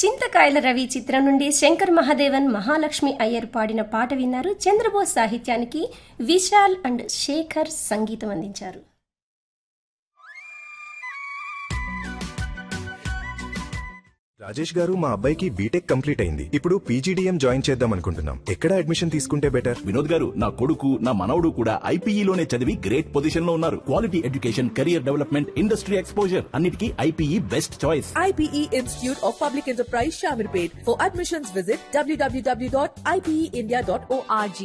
చింతకాయల రవి చిత్రం నుండి శంకర్ మహాదేవన్ మహాలక్ష్మి అయ్యర్ పాడిన పాట విన్నారు చంద్రబోస్ సాహిత్యానికి విశాల్ అండ్ శేఖర్ సంగీతం అందించారు రాజేష్ గారు మా అబ్బాయికి బీటెక్ కంప్లీట్ అయింది ఇప్పుడు పీజీడీఎం జాయిన్ చేద్దాం అనుకుంటున్నాం ఎక్కడ అడ్మిషన్ తీసుకుంటే బెటర్ వినోద్ గారు నా కొడుకు నా మనవడు కూడా ఐపీఈలోనే చదివి గ్రేట్ పొజిషన్ లో ఉన్నారు quality education career development industry exposure అన్నిటికీ IPE best choice IPE Institute of Public Enterprise Shamirpet. For admissions, visit www.ipeindia.org.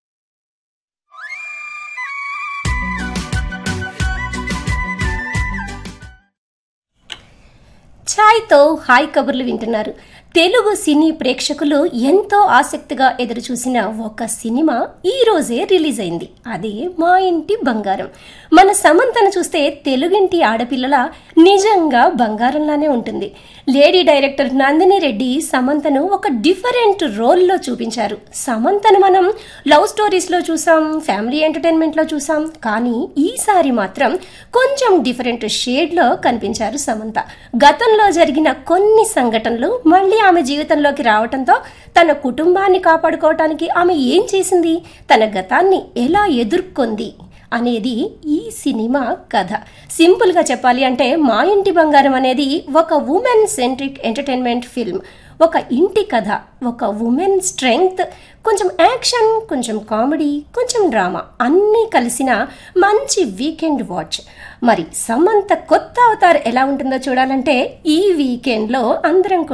ఛాయ్తో హాయ్ కబుర్లు వింటున్నారు తెలుగు సినీ ప్రేక్షకులు ఎంతో ఆసక్తిగా ఎదురుచూసిన ఒక సినిమా ఈ రోజే రిలీజ్ అయింది అదే మా ఇంటి బంగారం మన సమంతను చూస్తే తెలుగింటి ఆడపిల్లల నిజంగా బంగారంలానే ఉంటుంది లేడీ డైరెక్టర్ నందిని రెడ్డి సమంతను ఒక డిఫరెంట్ రోల్లో చూపించారు సమంతను మనం లవ్ స్టోరీస్లో చూసాం ఫ్యామిలీ ఎంటర్టైన్మెంట్లో చూసాం కానీ ఈసారి మాత్రం కొంచెం డిఫరెంట్ షేడ్లో కనిపించారు సమంత గతంలో జరిగిన కొన్ని సంఘటనలు మళ్ళీ ఆమె జీవితంలోకి రావటంతో తన కుటుంబాన్ని కాపాడుకోవటానికి ఆమె ఏం చేసింది తన గతాన్ని ఎలా ఎదుర్కొంది అనేది ఈ సినిమా కథ సింపుల్గా చెప్పాలి అంటే మా ఇంటి బంగారం అనేది ఒక ఉమెన్ సెంట్రిక్ ఎంటర్టైన్మెంట్ ఫిల్మ్ ఒక ఇంటి కథ ఒక ఉమెన్ స్ట్రెంగ్త్ కొంచెం యాక్షన్ కొంచెం కామెడీ కొంచెం డ్రామా అన్నీ కలిసిన మంచి వీకెండ్ వాచ్ మరి సమంత కొత్త అవతార్ ఎలా ఉంటుందో చూడాలంటే ఈ వీకెండ్లో అందరం కూడా